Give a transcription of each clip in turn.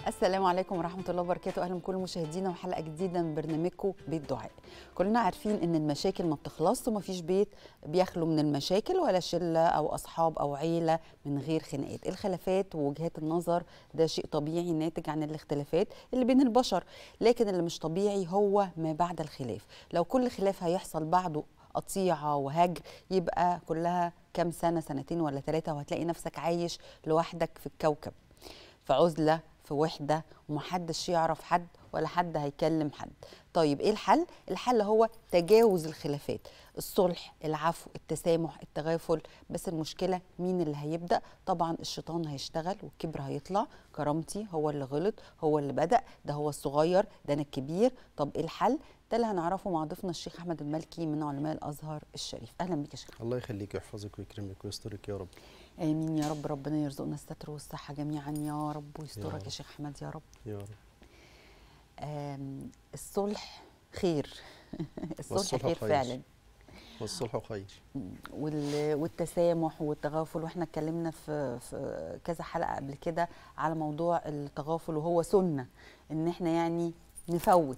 السلام عليكم ورحمة الله وبركاته أهلا بكل مشاهدينا وحلقة جديدة من برنامجكم بيت دعاء كلنا عارفين إن المشاكل ما بتخلصش ومفيش بيت بيخلو من المشاكل ولا شلة أو أصحاب أو عيلة من غير خناقات الخلافات ووجهات النظر ده شيء طبيعي ناتج عن الاختلافات اللي بين البشر لكن اللي مش طبيعي هو ما بعد الخلاف لو كل خلاف هيحصل بعده قطيعة وهجر يبقى كلها كام سنة سنتين ولا ثلاثة وهتلاقي نفسك عايش لوحدك في الكوكب في عزلة في وحدة ومحدش يعرف حد ولا حد هيكلم حد طيب ايه الحل؟ الحل هو تجاوز الخلافات الصلح العفو التسامح التغافل بس المشكلة مين اللي هيبدأ طبعا الشيطان هيشتغل والكبر هيطلع كرامتي هو اللي غلط هو اللي بدأ ده هو الصغير ده أنا الكبير طب ايه الحل؟ ده اللي هنعرفه مع ضيفنا الشيخ أحمد المالكي من علماء الأزهر الشريف أهلا بيك يا شيخ الله يخليك ويحفظك ويكرمك ويسترك يا رب امين يا رب ربنا يرزقنا الستر والصحه جميعا يا رب ويسترك رب. يا شيخ احمد يا رب يا رب آم، الصلح خير الصلح والصلح خير خير. فعلا والصلح خير وال- والتسامح والتغافل واحنا اتكلمنا في في كذا حلقه قبل كده على موضوع التغافل وهو سنه ان احنا يعني نفوت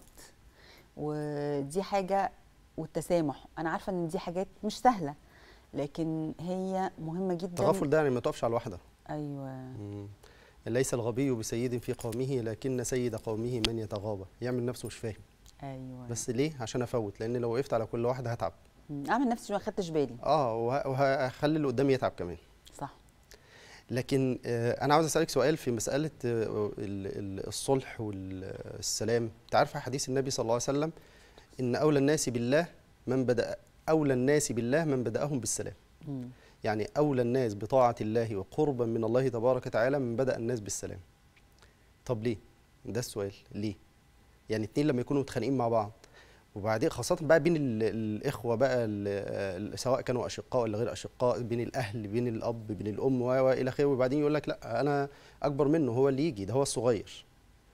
ودي حاجه والتسامح انا عارفه ان دي حاجات مش سهله لكن هي مهمه جدا التغافل ده يعني ما تقفش على الواحده ايوه مم. ليس الغبي بسيد في قومه لكن سيد قومه من يتغاضى يعمل نفسه مش فاهم ايوه بس ليه عشان افوت لان لو وقفت على كل واحده هتعب مم. اعمل نفسي ما خدتش بالي اه وه- وهخلي اللي قدامي يتعب كمان صح لكن آه، انا عاوز اسالك سؤال في مساله آه، ال- ال- الصلح والسلام انت عارفه حديث النبي صلى الله عليه وسلم ان اولى الناس بالله من بدا اولى الناس بالله من بداهم بالسلام مم. يعني أولى الناس بطاعة الله وقربا من الله تبارك وتعالى من بدأ الناس بالسلام طب ليه؟ ده السؤال ليه؟ يعني اتنين لما يكونوا متخانقين مع بعض وبعدين خاصة بقى بين ال- الإخوة بقى ال- ال- سواء كانوا أشقاء ولا غير أشقاء بين الأهل بين الأب بين الأم و- وإلى آخره وبعدين يقول لك لا أنا أكبر منه هو اللي يجي ده هو الصغير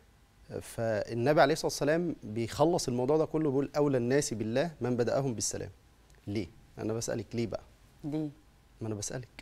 فالنبي عليه الصلاة والسلام بيخلص الموضوع ده كله بيقول أولى الناس بالله من بدأهم بالسلام ليه؟ أنا بسألك ليه بقى؟ ليه ما انا بسالك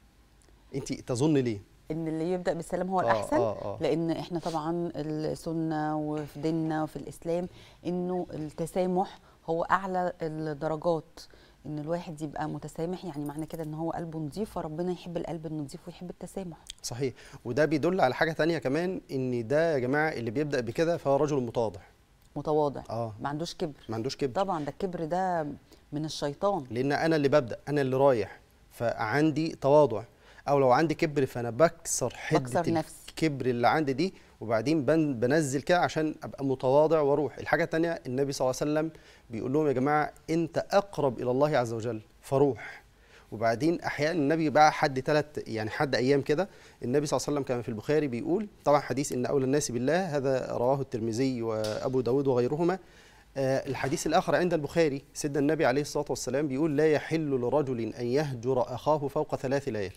انت تظن ليه ان اللي يبدا بالسلام هو آه، الاحسن آه، آه. لان احنا طبعا السنه وفي ديننا وفي الاسلام انه التسامح هو اعلى الدرجات ان الواحد يبقى متسامح يعني معنى كده ان هو قلبه نظيف فربنا يحب القلب النظيف ويحب التسامح صحيح وده بيدل على حاجه تانية كمان ان ده يا جماعه اللي بيبدا بكده فهو رجل متواضع متواضع اه ما عندوش كبر ما عندوش كبر طبعا ده الكبر ده من الشيطان لان انا اللي ببدا انا اللي رايح فعندي تواضع او لو عندي كبر فانا بكسر حده بكسر نفسي. الكبر اللي عندي دي وبعدين بن بنزل كده عشان ابقى متواضع واروح الحاجه التانية النبي صلى الله عليه وسلم بيقول لهم يا جماعه انت اقرب الى الله عز وجل فروح وبعدين احيانا النبي بقى حد ثلاث يعني حد ايام كده النبي صلى الله عليه وسلم كان في البخاري بيقول طبعا حديث ان اولى الناس بالله هذا رواه الترمذي وابو داود وغيرهما آه، الحديث الآخر عند البخاري سيدنا النبي عليه الصلاة والسلام بيقول لا يحل لرجل أن يهجر أخاه فوق ثلاث ليال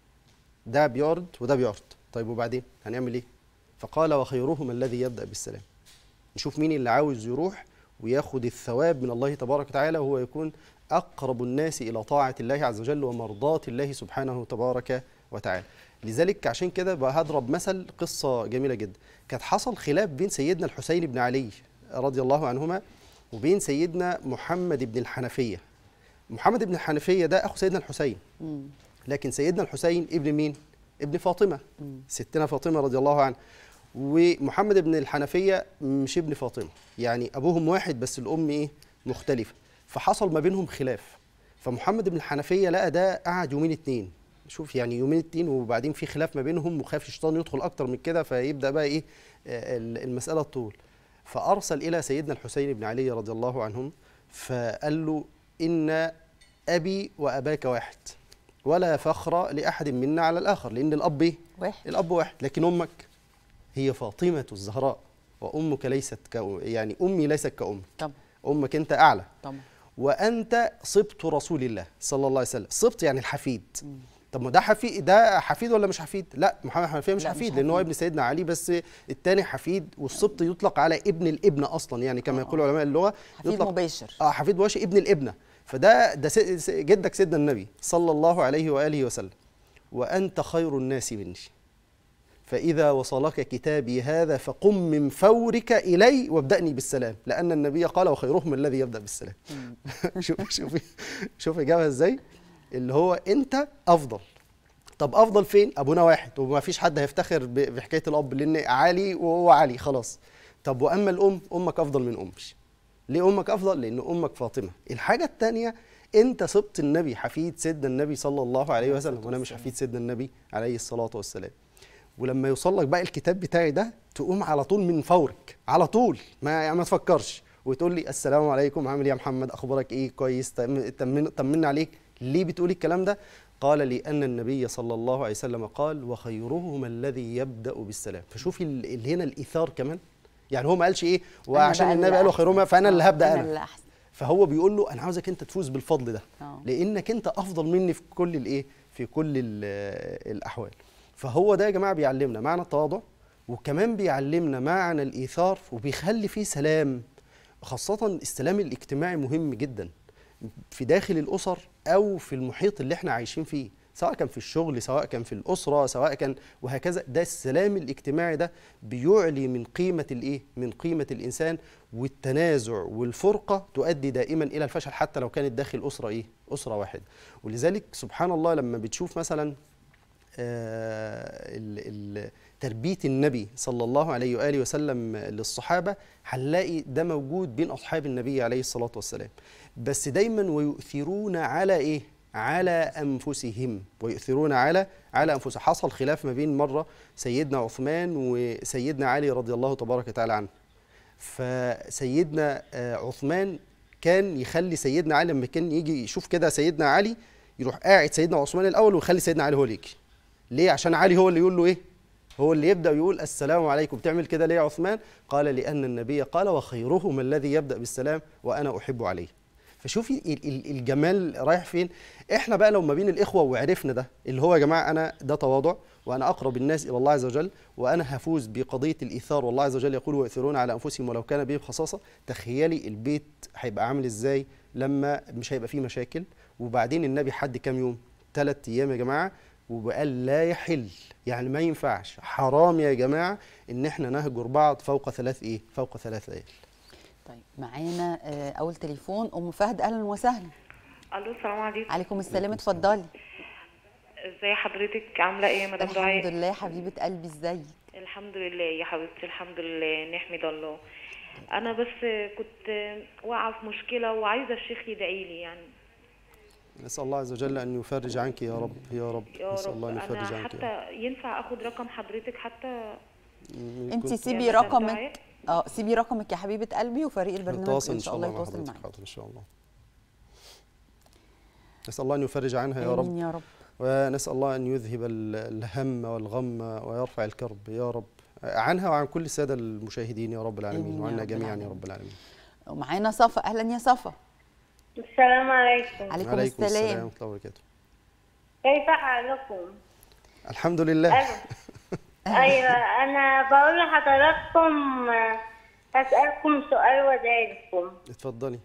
ده بيعرض وده بيعرض طيب وبعدين هنعمل إيه فقال وخيرهم الذي يبدأ بالسلام نشوف مين اللي عاوز يروح وياخد الثواب من الله تبارك وتعالى وهو يكون أقرب الناس إلى طاعة الله عز وجل ومرضاة الله سبحانه تبارك وتعالى لذلك عشان كده بقى هضرب مثل قصة جميلة جدا كانت حصل خلاف بين سيدنا الحسين بن علي رضي الله عنهما وبين سيدنا محمد بن الحنفية محمد بن الحنفية ده أخو سيدنا الحسين مم. لكن سيدنا الحسين ابن مين؟ ابن فاطمة مم. ستنا فاطمة رضي الله عنها ومحمد بن الحنفية مش ابن فاطمة يعني أبوهم واحد بس الأم إيه مختلفة فحصل ما بينهم خلاف فمحمد بن الحنفية لقى ده قعد يومين اتنين شوف يعني يومين اتنين وبعدين في خلاف ما بينهم وخاف الشيطان يدخل أكتر من كده فيبدأ بقى إيه آه، ال- المسألة طول فأرسل إلى سيدنا الحسين بن علي رضي الله عنهم فقال له إن أبي وأباك واحد ولا فخر لأحد منا على الآخر لأن الأب إيه؟ واحد الأب واحد لكن أمك هي فاطمة الزهراء وأمك ليست كأم يعني أمي ليست كأمك طبعا أمك أنت أعلى طبعا وأنت صبت رسول الله صلى الله عليه وسلم صبت يعني الحفيد مم. طب ما ده حفيد ده حفيد ولا مش حفيد؟ لا محمد حنفيه مش لا، مش حفيد لان هو حفيد. ابن سيدنا علي بس الثاني حفيد والسبط يطلق على ابن الابن اصلا يعني كما آه، يقول علماء اللغه حفيد يطلق مباشر اه حفيد واشي ابن الابنه فده ده سي- سي- جدك سيدنا النبي صلى الله عليه واله وسلم وانت خير الناس مني فإذا وصلك كتابي هذا فقم من فورك إلي وابدأني بالسلام لأن النبي قال وخيرهم الذي يبدأ بالسلام شوف شوف شوف إجابة إزاي اللي هو أنت أفضل طب أفضل فين أبونا واحد وما فيش حد هيفتخر ب- بحكاية الأب لأن علي وهو علي خلاص طب وأما الأم أمك أفضل من أمش ليه امك افضل لان امك فاطمه الحاجه الثانيه انت سبط النبي حفيد سيدنا النبي صلى الله عليه وسلم وانا مش حفيد سيدنا النبي عليه الصلاه والسلام ولما يوصل لك بقى الكتاب بتاعي ده تقوم على طول من فورك على طول ما يعني ما تفكرش وتقول لي السلام عليكم عامل ايه يا محمد اخبارك ايه كويس طم- طمن طمنا عليك ليه بتقولي الكلام ده قال لأن النبي صلى الله عليه وسلم قال وخيرهم الذي يبدأ بالسلام فشوفي ال- ال- هنا الإيثار كمان يعني هو ما قالش ايه أنا وعشان بقى النبي اللي قال أحسن. وخيرهم فانا اللي آه، هبدا أنا انا اللي أحسن فهو بيقول له انا عاوزك انت تفوز بالفضل ده آه. لانك انت افضل مني في كل الايه في كل ال- الاحوال فهو ده يا جماعه بيعلمنا معنى التواضع وكمان بيعلمنا معنى الايثار وبيخلي فيه سلام خاصه السلام الاجتماعي مهم جدا في داخل الاسر او في المحيط اللي احنا عايشين فيه سواء كان في الشغل سواء كان في الاسره سواء كان وهكذا ده السلام الاجتماعي ده بيعلي من قيمه الايه من قيمه الانسان والتنازع والفرقه تؤدي دائما الى الفشل حتى لو كانت داخل اسره ايه اسره واحده ولذلك سبحان الله لما بتشوف مثلا آه، ال- ال- تربيه النبي صلى الله عليه واله وسلم للصحابه هنلاقي ده موجود بين اصحاب النبي عليه الصلاه والسلام بس دايما ويؤثرون على ايه على انفسهم ويؤثرون على على انفسهم حصل خلاف ما بين مره سيدنا عثمان وسيدنا علي رضي الله تبارك وتعالى عنه فسيدنا آه، عثمان كان يخلي سيدنا علي لما كان يجي يشوف كده سيدنا علي يروح قاعد سيدنا عثمان الاول ويخلي سيدنا علي هو اللي يجي ليه عشان علي هو اللي يقول له ايه هو اللي يبدا يقول السلام عليكم بتعمل كده ليه يا عثمان قال لان النبي قال وخيرهم الذي يبدا بالسلام وانا احب عليه فشوفي ال- ال- الجمال رايح فين احنا بقى لو ما بين الاخوه وعرفنا ده اللي هو يا جماعه انا ده تواضع وانا اقرب الناس الى الله عز وجل وانا هفوز بقضيه الايثار والله عز وجل يقول ويؤثرون على انفسهم ولو كان بهم خصاصه تخيلي البيت هيبقى عامل ازاي لما مش هيبقى فيه مشاكل وبعدين النبي حد كام يوم ثلاث ايام يا جماعه وقال لا يحل يعني ما ينفعش حرام يا جماعه ان احنا نهجر بعض فوق ثلاث ايه فوق ثلاث ليال طيب معانا آه، اول تليفون ام فهد اهلا وسهلا الو السلام عليكم عليكم السلام اتفضلي ازي حضرتك عامله ايه يا مدام الحمد دعاء لله حبيبه قلبي ازيك الحمد لله يا حبيبتي الحمد لله نحمد الله انا بس كنت واقعه في مشكله وعايزه الشيخ يدعي لي يعني نسال الله عز وجل ان يفرج عنك يا رب يا رب يا نسال رب الله ان يفرج انا عنك يا رب. حتى ينفع اخد رقم حضرتك حتى م- انت كنت سيبي يا مدام رقمك دعاء. اه سيبي رقمك يا حبيبه قلبي وفريق البرنامج نتواصل ان شاء الله مع يتواصل حضرتك. معاك حاضر ان شاء الله نسال الله ان يفرج عنها يا رب امين يا رب ونسال الله ان يذهب ال- الهم والغم ويرفع الكرب يا رب عنها وعن كل الساده المشاهدين يا رب آمين العالمين يا وعنا رب جميعا يا العالمين. رب العالمين ومعانا صفا اهلا يا صفا السلام عليكم عليكم, وعليكم السلام السلام ورحمه الله وبركاته كيف حالكم؟ الحمد لله ألو أيوة أنا بقول لحضراتكم آه، أسألكم سؤال وذلكم اتفضلي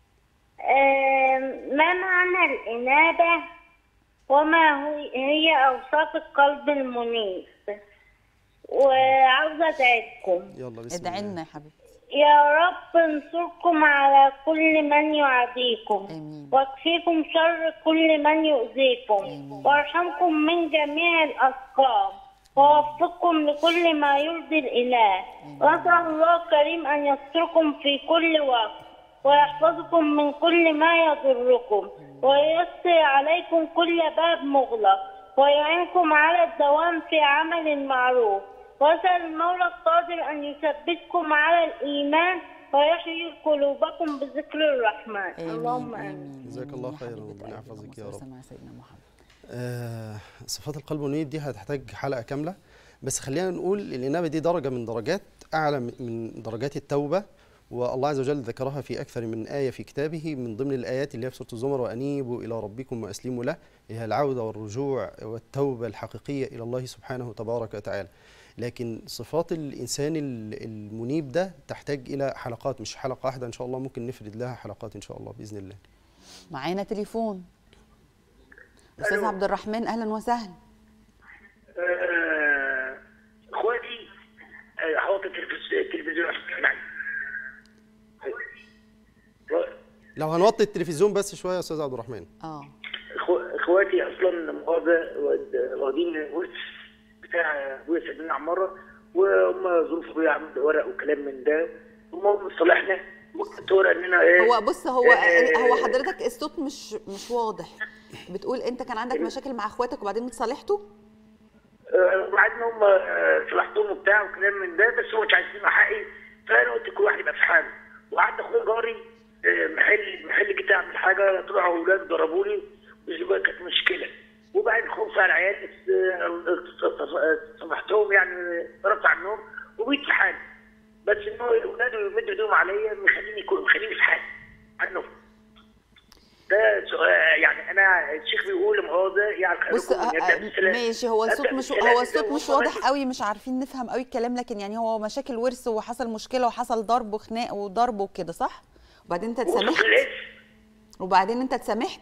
ما معنى الإنابة وما هو- هي أوصاف القلب المنيب وعاوزة أدعيكم يلا بسم ادعي الله لنا يا حبيبتي يا رب انصركم على كل من يعاديكم آمين. واكفيكم شر كل من يؤذيكم وارحمكم من جميع الأسقام ووفقكم لكل ما يرضي الإله وأسأل الله الكريم أن يستركم في كل وقت ويحفظكم من كل ما يضركم وييسر عليكم كل باب مغلق ويعينكم على الدوام في عمل المعروف وأسأل المولى القادر أن يثبتكم على الإيمان ويحيي قلوبكم بذكر الرحمن امين اللهم آمين امين جزاك آمين الله يا خيرا، حبيبة ربنا قلبي. يحفظك اللهم يا صل رب. وسلم على سيدنا محمد آه، صفات القلب والنية دي هتحتاج حلقة كاملة بس خلينا نقول الإنابة دي درجة من درجات أعلى من درجات التوبة والله عز وجل ذكرها في أكثر من آية في كتابه من ضمن الآيات اللي هي في سورة الزمر وأنيبوا إلى ربكم وأسلموا له هي العودة والرجوع والتوبة الحقيقية إلى الله سبحانه تبارك وتعالى لكن صفات الإنسان ال- المنيب ده تحتاج إلى حلقات مش حلقة واحدة إن شاء الله ممكن نفرد لها حلقات إن شاء الله بإذن الله معانا تليفون استاذ عبد الرحمن اهلا وسهلا لو هنوطي التلفزيون بس شويه يا استاذ عبد الرحمن اه إخو- اخواتي اصلا مؤاخذه واخد- واخدين ورث بتاع ابويا سيدنا عماره وهم ظروف ابويا عامل ورق وكلام من ده المهم صالحنا وكانت ورق اننا ايه هو بص هو آه، هو حضرتك الصوت مش مش واضح بتقول انت كان عندك مشاكل مع اخواتك وبعدين اتصالحتوا آه، وبعدين هم آه، صلحتهم وبتاع وكلام من ده بس هو مش عايزين حقي فانا قلت كل واحد يبقى في حاله وقعدت اخويا جاري آه، محل محل جيت اعمل حاجه طلعوا اولاد ضربوني بقى كانت مشكله وبعدين خوف على العيال بس آه، سامحتهم يعني ضربت عنهم وبقيت في حالي بس انه الاولاد يمدوا ايديهم عليا مخليني يكون مخليني في حالي عنهم ده سؤال يعني انا الشيخ بيقول مؤاخذه يعني بص خيركم من آه، يبدأ آه، بالسلام. ماشي هو الصوت أبدأ مش بالسلام هو كده الصوت مش وهم واضح قوي مش عارفين نفهم قوي الكلام لكن يعني هو مشاكل ورث وحصل مشكله وحصل ضرب وخناق وضرب وكده صح وبعدين انت وصف اتسامحت الاسم وبعدين انت اتسامحت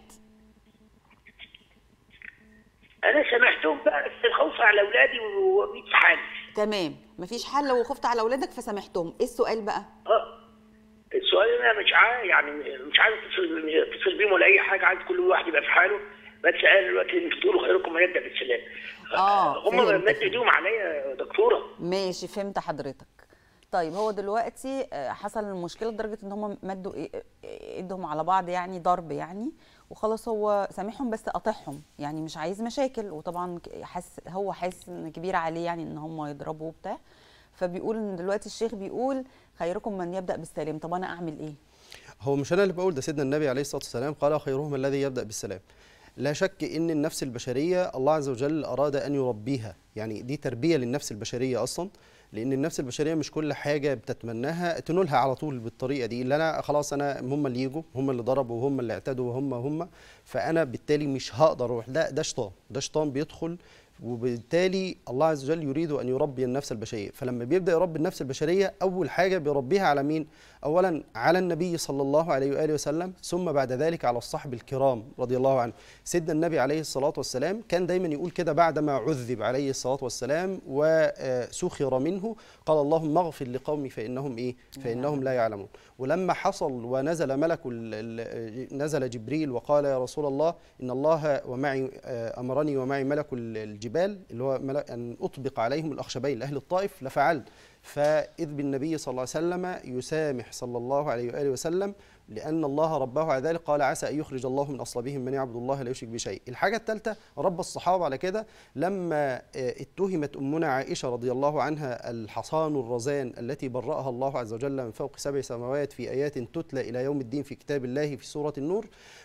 انا سامحتهم بقى بس الخوف على اولادي وبقيت في حالي تمام مفيش حل وخفت على اولادك فسامحتهم ايه السؤال بقى اه السؤال انا مش عايز يعني مش عايز اتصل اتصل بيهم ولا اي حاجه عايز كل واحد يبقى في حاله بس انا دلوقتي انك بتقولوا خيركم من يبدا بالسلام آه، هم فهمت. مد ايديهم عليا يا دكتوره ماشي فهمت حضرتك طيب هو دلوقتي آه، حصل المشكله لدرجه ان هم مدوا إيه- ايدهم على بعض يعني ضرب يعني وخلاص هو سامحهم بس قاطعهم يعني مش عايز مشاكل وطبعا ك- حاسس هو حاسس ان كبير عليه يعني ان هم يضربوه وبتاع فبيقول ان دلوقتي الشيخ بيقول خيركم من يبدا بالسلام طب انا اعمل ايه هو مش انا اللي بقول ده سيدنا النبي عليه الصلاه والسلام قال خيرهم الذي يبدا بالسلام لا شك ان النفس البشريه الله عز وجل اراد ان يربيها يعني دي تربيه للنفس البشريه اصلا لان النفس البشريه مش كل حاجه بتتمناها تنولها على طول بالطريقه دي اللي انا خلاص انا هم اللي يجوا هم اللي ضربوا وهم اللي اعتدوا وهم هم فانا بالتالي مش هقدر اروح ده ده شيطان ده شيطان بيدخل وبالتالي الله عز وجل يريد ان يربي النفس البشريه فلما بيبدا يربي النفس البشريه اول حاجه بيربيها على مين اولا على النبي صلى الله عليه واله وسلم ثم بعد ذلك على الصحب الكرام رضي الله عنه سيدنا النبي عليه الصلاه والسلام كان دايما يقول كده بعدما عذب عليه الصلاه والسلام وسخر منه قال اللهم اغفر لقومي فانهم ايه فانهم لا يعلمون ولما حصل ونزل ملك ال- ال- نزل جبريل وقال يا رسول الله ان الله ومعي آه، امرني ومعي ملك ال- الجبال اللي هو ملك ان اطبق عليهم الاخشبين لاهل الطائف لفعلت فاذ بالنبي صلى الله عليه وسلم يسامح صلى الله عليه واله وسلم لان الله رباه على ذلك قال عسى ان يخرج الله من اصلابهم من يعبد الله لا يشرك بشيء الحاجه الثالثه رب الصحابه على كده لما آه، اتهمت امنا عائشه رضي الله عنها الحصان الرزان التي برأها الله عز وجل من فوق سبع سماوات في ايات تتلى الى يوم الدين في كتاب الله في سوره النور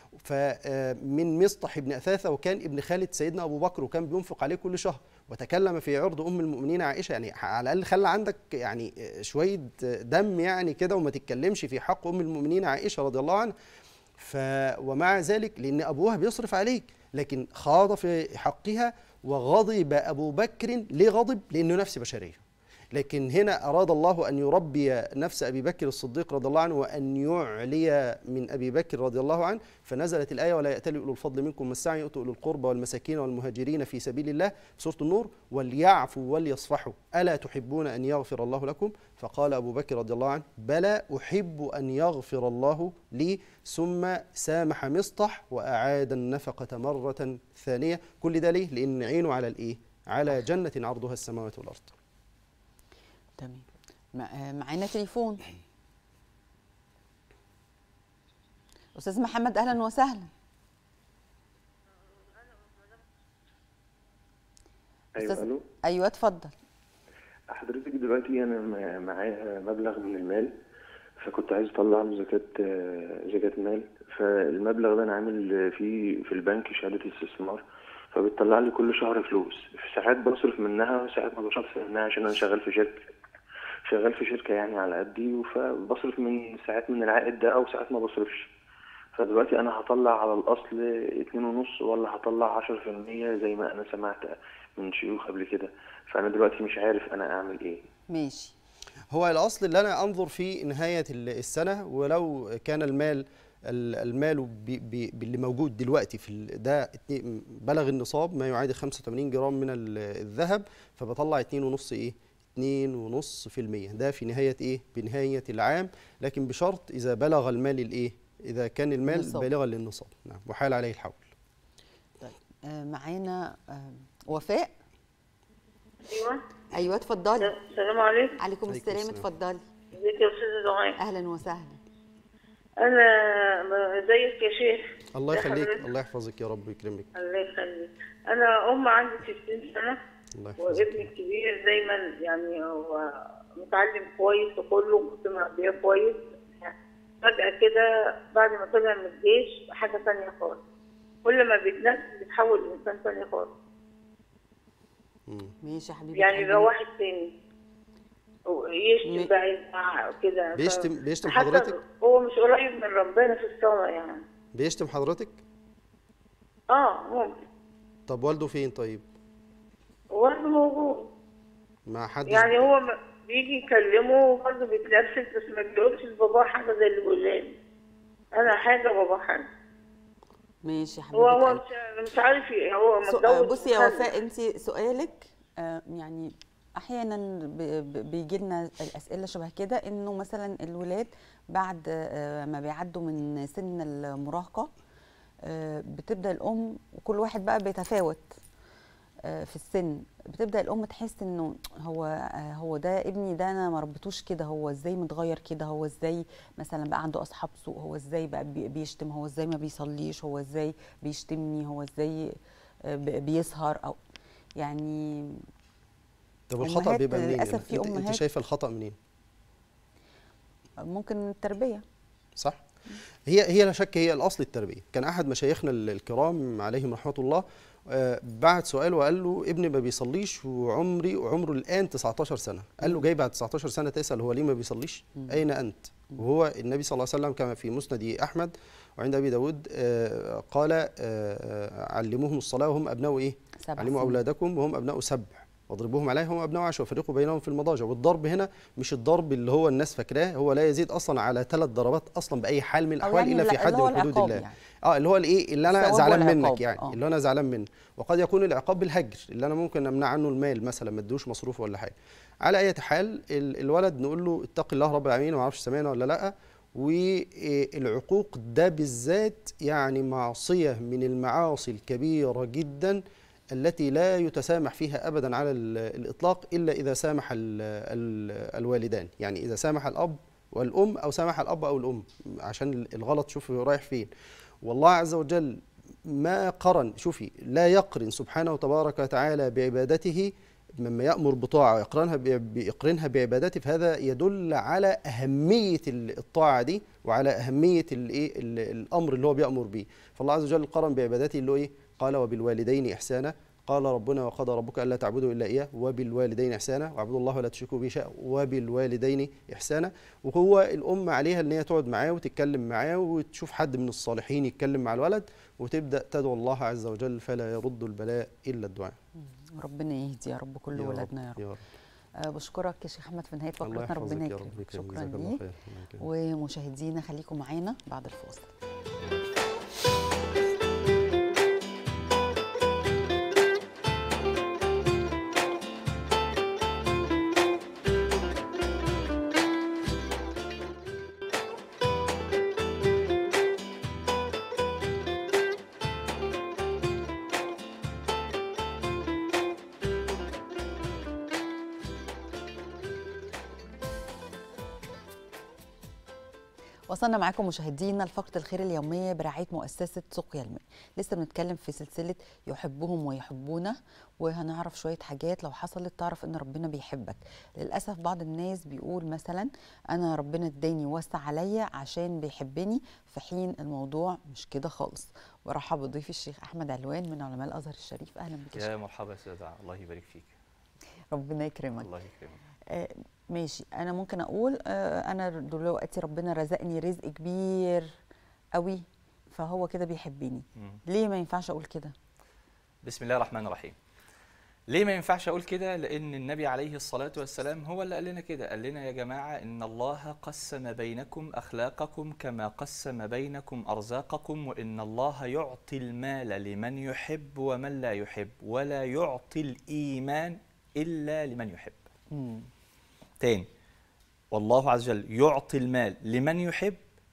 فمن مصطح بن اثاثه وكان ابن خالد سيدنا ابو بكر وكان بينفق عليه كل شهر وتكلم في عرض ام المؤمنين عائشه يعني على الاقل خلى عندك يعني شويه دم يعني كده وما تتكلمش في حق ام المؤمنين عائشه رضي الله عنها ف ومع ذلك لان ابوها بيصرف عليك لكن خاض في حقها وغضب ابو بكر ليه غضب لانه نفس بشريه لكن هنا أراد الله أن يربي نفس أبي بكر الصديق رضي الله عنه وأن يعلي من أبي بكر رضي الله عنه فنزلت الآية ولا يأتل أولو الفضل منكم والسعي يؤتوا أولو القربى والمساكين والمهاجرين في سبيل الله في سورة النور وليعفوا وليصفحوا ألا تحبون أن يغفر الله لكم فقال أبو بكر رضي الله عنه بلى أحب أن يغفر الله لي ثم سامح مصطح وأعاد النفقة مرة ثانية كل ده ليه؟ لأن عينه على الإيه؟ على جنة عرضها السماوات والأرض تمام مع- آه، معانا تليفون استاذ محمد اهلا وسهلا ايوه أستاذ- الو ايوه اتفضل حضرتك دلوقتي انا م- معايا مبلغ من المال فكنت عايز اطلع له زكاة آه، زكاة مال فالمبلغ ده انا عامل فيه في البنك شهادة استثمار فبتطلع لي كل شهر فلوس في ساعات بصرف منها وساعات ما بصرفش منها عشان انا شغال في شركة شغال في شركة يعني على قدي فبصرف من ساعات من العائد ده او ساعات ما بصرفش فدلوقتي انا هطلع على الاصل اتنين ونص ولا هطلع عشرة في المية زي ما انا سمعت من شيوخ قبل كده فانا دلوقتي مش عارف انا اعمل ايه ماشي هو الاصل اللي انا انظر في نهايه ال- السنه ولو كان المال ال- المال بي- بي- باللي موجود دلوقتي في ال- ده اتنين- بلغ النصاب ما يعادل 85 جرام من ال- الذهب فبطلع 2.5 ايه 2.5% ده في نهايه ايه بنهايه العام لكن بشرط اذا بلغ المال الايه اذا كان المال نصاب. بالغا للنصاب نعم وحال عليه الحول طيب آه، معانا آه، وفاء ايوه ايوه اتفضلي السلام عليكم عليكم عليكم السلام السلام. اتفضلي ازيك يا استاذه دعاء اهلا وسهلا انا ازيك يا شيخ الله يا يخليك حضرتك. الله يحفظك يا رب ويكرمك الله يخليك انا ام عندي 60 سنه الله يحفظك وابني الكبير دايما يعني هو متعلم كويس وكله كنت مربيه كويس فجأة كده بعد ما طلع من الجيش حاجة تانية خالص كل ما بيتنفس بيتحول لإنسان تاني خالص مم. ماشي يا حبيبي يعني بقى قلبي. واحد تاني ويشتم م- بقى يزعق وكده ف- بيشتم- بيشتم حتى حضرتك؟ هو مش قريب من ربنا في الصلاة يعني بيشتم حضرتك اه ممكن طب والده فين طيب برضه موجود ما حدش يعني هو م- بيجي يكلمه وبرضه بيتنفس بس ما بيقولش لباباه حاجة زي اللي بيقولها لي أنا حاجة بابا حاجة ماشي يا هو حبيبي هو مش مش عارف ي- هو سو- متجوز آه، بصي يا ومخلف. وفاء انت سؤالك آه، يعني احيانا بيجي لنا الاسئله شبه كده انه مثلا الولاد بعد آه، ما بيعدوا من سن المراهقه آه، بتبدا الام وكل واحد بقى بيتفاوت آه، في السن بتبدا الام تحس انه هو آه، هو ده ابني ده انا ما ربيتوش كده هو ازاي متغير كده هو ازاي مثلا بقى عنده اصحاب سوء هو ازاي بقى بي- بيشتم هو ازاي ما بيصليش هو ازاي بيشتمني هو ازاي آه، ب- بيسهر او يعني طب الخطأ أمهات بيبقى منين؟ للأسف يعني في انت, انت أمهات- شايفه الخطأ منين؟ ممكن من التربيه صح؟ هي هي لا شك هي الاصل التربيه، كان احد مشايخنا ال- الكرام عليهم رحمه الله آه، بعت سؤال وقال له ابني ما بيصليش وعمري وعمره الان 19 سنه، قال له جاي بعد 19 سنه تسال هو ليه ما بيصليش؟ اين انت؟ وهو النبي صلى الله عليه وسلم كما في مسند احمد وعند ابي داود آه، قال آه، آه، علموهم الصلاه وهم ابناء ايه؟ سبع علموا سنين. اولادكم وهم ابناء سبع واضربوهم عليه هم ابناء عشر وفرقوا بينهم في المضاجع والضرب هنا مش الضرب اللي هو الناس فاكراه هو لا يزيد اصلا على ثلاث ضربات اصلا باي حال من أو الاحوال يعني الا في لا- حد اللي هو من حدود العقاب الله يعني. اه اللي هو الايه اللي انا الثواب زعلان والعقاب، منك يعني آه. اللي انا زعلان منه وقد يكون العقاب بالهجر اللي انا ممكن امنع عنه المال مثلا ما ادوش مصروف ولا حاجه على اي حال ال- الولد نقول له اتق الله رب العالمين ما اعرفش سمعنا ولا لا والعقوق ده بالذات يعني معصيه من المعاصي الكبيره جدا التي لا يتسامح فيها ابدا على ال- الاطلاق الا اذا سامح ال ال الوالدان يعني اذا سامح الاب والام او سامح الاب او الام عشان الغلط شوف رايح فين والله عز وجل ما قرن شوفي لا يقرن سبحانه تبارك وتعالى بعبادته مما يأمر بطاعة ويقرنها ب- بيقرنها بعبادته فهذا يدل على أهمية ال- الطاعة دي وعلى أهمية الإيه ال- الأمر اللي هو بيأمر به فالله عز وجل قرن بعبادته اللي هو إيه قال وبالوالدين إحسانا قال ربنا وقضى ربك ألا تعبدوا إلا إياه وبالوالدين إحسانا واعبدوا الله ولا تشركوا به شيئا وبالوالدين إحسانا وهو الأم عليها إن هي تقعد معاه وتتكلم معاه وتشوف حد من الصالحين يتكلم مع الولد وتبدأ تدعو الله عز وجل فلا يرد البلاء إلا الدعاء ربنا يهدي يا رب كل يا رب، ولادنا يا رب يا رب آه بشكرك يا شيخ احمد في نهايه الله فقرتنا يحفظك ربنا يا رب يكرمك يكرمك. شكرا جزاك الله ليك خير. الله يكرمك. ومشاهدينا خليكم معانا بعد الفاصل وصلنا معاكم مشاهدينا لفقره الخير اليوميه برعايه مؤسسه سقيا الماء لسه بنتكلم في سلسله يحبهم ويحبونه وهنعرف شويه حاجات لو حصلت تعرف ان ربنا بيحبك للاسف بعض الناس بيقول مثلا انا ربنا اداني وسع عليا عشان بيحبني في حين الموضوع مش كده خالص برحب بضيفي الشيخ احمد علوان من علماء الازهر الشريف اهلا بك يا يا شيخ. مرحبا يا استاذ عا. الله يبارك فيك ربنا يكرمك الله يكرمك آه، ماشي انا ممكن اقول آه، انا دلوقتي ربنا رزقني رزق كبير قوي فهو كده بيحبني مم. ليه ما ينفعش اقول كده بسم الله الرحمن الرحيم ليه ما ينفعش اقول كده لان النبي عليه الصلاه والسلام هو اللي قال لنا كده قال لنا يا جماعه ان الله قسم بينكم اخلاقكم كما قسم بينكم ارزاقكم وان الله يعطي المال لمن يحب ومن لا يحب ولا يعطي الايمان الا لمن يحب تاني والله عز وجل يعطي المال لمن يحب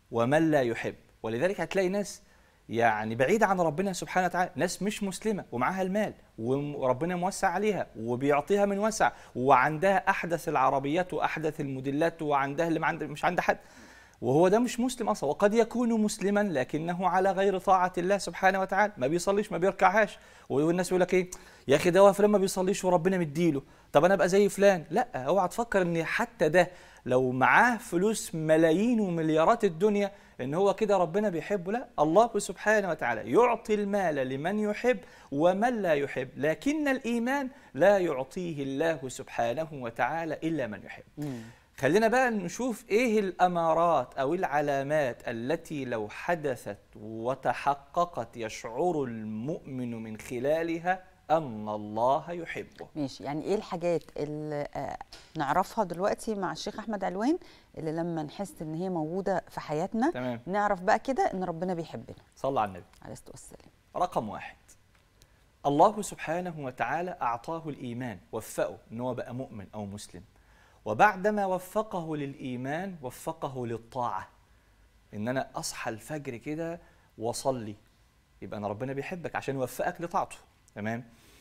ومن لا يحب ولذلك هتلاقي ناس يعني بعيدة عن ربنا سبحانه وتعالى ناس مش مسلمة ومعاها المال وربنا موسع عليها وبيعطيها من وسع وعندها أحدث العربيات وأحدث الموديلات وعندها اللي ما عند مش عند حد وهو ده مش مسلم اصلا وقد يكون مسلما لكنه على غير طاعه الله سبحانه وتعالى ما بيصليش ما بيركعهاش والناس يقول لك ايه يا اخي ده هو فلان ما بيصليش وربنا مديله طب انا ابقى زي فلان لا اوعى تفكر ان حتى ده لو معاه فلوس ملايين ومليارات الدنيا ان هو كده ربنا بيحبه لا الله سبحانه وتعالى يعطي المال لمن يحب ومن لا يحب لكن الايمان لا يعطيه الله سبحانه وتعالى الا من يحب خلينا بقى نشوف ايه الامارات او العلامات التي لو حدثت وتحققت يشعر المؤمن من خلالها ان الله يحبه ماشي يعني ايه الحاجات اللي آه، نعرفها دلوقتي مع الشيخ احمد علوان اللي لما نحس ان هي موجوده في حياتنا تمام نعرف بقى كده ان ربنا بيحبنا صلى على النبي عليه الصلاه والسلام رقم واحد الله سبحانه وتعالى أعطاه الإيمان وفقه إن هو بقى مؤمن أو مسلم وبعدما وفقه للإيمان وفقه للطاعة إن أنا أصحى الفجر كده وأصلي يبقى أنا ربنا بيحبك عشان يوفقك لطاعته تمام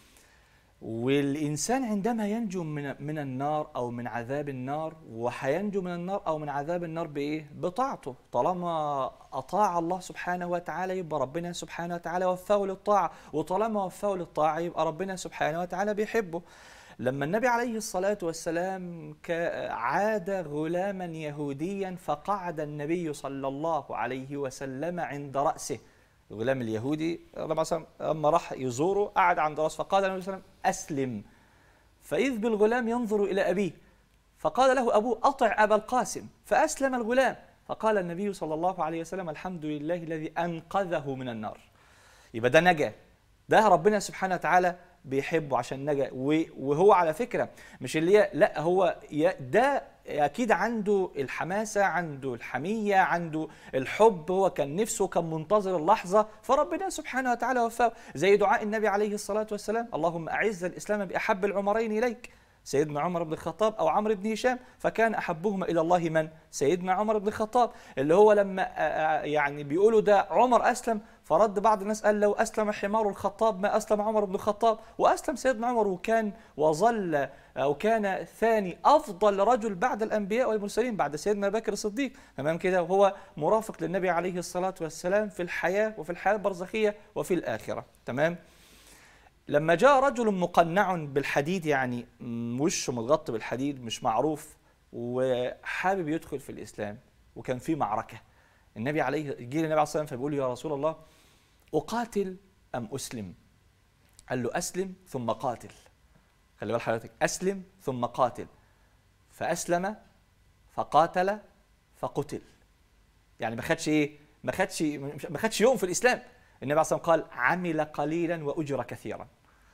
والإنسان عندما ينجو من من النار أو من عذاب النار وهينجو من النار أو من عذاب النار بإيه؟ بطاعته طالما أطاع الله سبحانه وتعالى يبقى ربنا سبحانه وتعالى وفقه للطاعة وطالما وفقه للطاعة يبقى ربنا سبحانه وتعالى بيحبه لما النبي عليه الصلاة والسلام كا- عاد غلاما يهوديا فقعد النبي صلى الله عليه وسلم عند رأسه الغلام اليهودي النبي صلى الله عليه وسلم لما راح يزوره قعد عند رأسه فقال النبي صلى الله عليه وسلم أسلم فإذ بالغلام ينظر إلى أبيه فقال له أبوه أطع أبا القاسم فأسلم الغلام فقال النبي صلى الله عليه وسلم الحمد لله الذي أنقذه من النار يبقى ده نجا ده ربنا سبحانه وتعالى بيحبه عشان نجا و- وهو على فكرة مش اللي هي لا هو ي- ده أكيد عنده الحماسة عنده الحمية عنده الحب هو كان نفسه كان منتظر اللحظة فربنا سبحانه وتعالى وفقه زي دعاء النبي عليه الصلاة والسلام اللهم أعز الإسلام بأحب العمرين إليك سيدنا عمر بن الخطاب او عمرو بن هشام فكان احبهما الى الله من سيدنا عمر بن الخطاب اللي هو لما آه، آه، يعني بيقولوا ده عمر اسلم فرد بعض الناس قال لو اسلم حمار الخطاب ما اسلم عمر بن الخطاب واسلم سيدنا عمر وكان وظل او كان ثاني افضل رجل بعد الانبياء والمرسلين بعد سيدنا بكر الصديق تمام كده وهو مرافق للنبي عليه الصلاه والسلام في الحياه وفي الحياه البرزخيه وفي الاخره تمام لما جاء رجل مقنع بالحديد يعني م- وشه متغطى بالحديد مش معروف وحابب يدخل في الاسلام وكان في معركه النبي عليه جه النبي عليه الصلاه والسلام فبيقول له يا رسول الله اقاتل ام اسلم؟ قال له اسلم ثم قاتل خلي بال حضرتك اسلم ثم قاتل فاسلم فقاتل فقتل يعني ما خدش ايه؟ ما خدش ما خدش يوم في الاسلام النبي عليه الصلاه والسلام قال عمل قليلا واجر كثيرا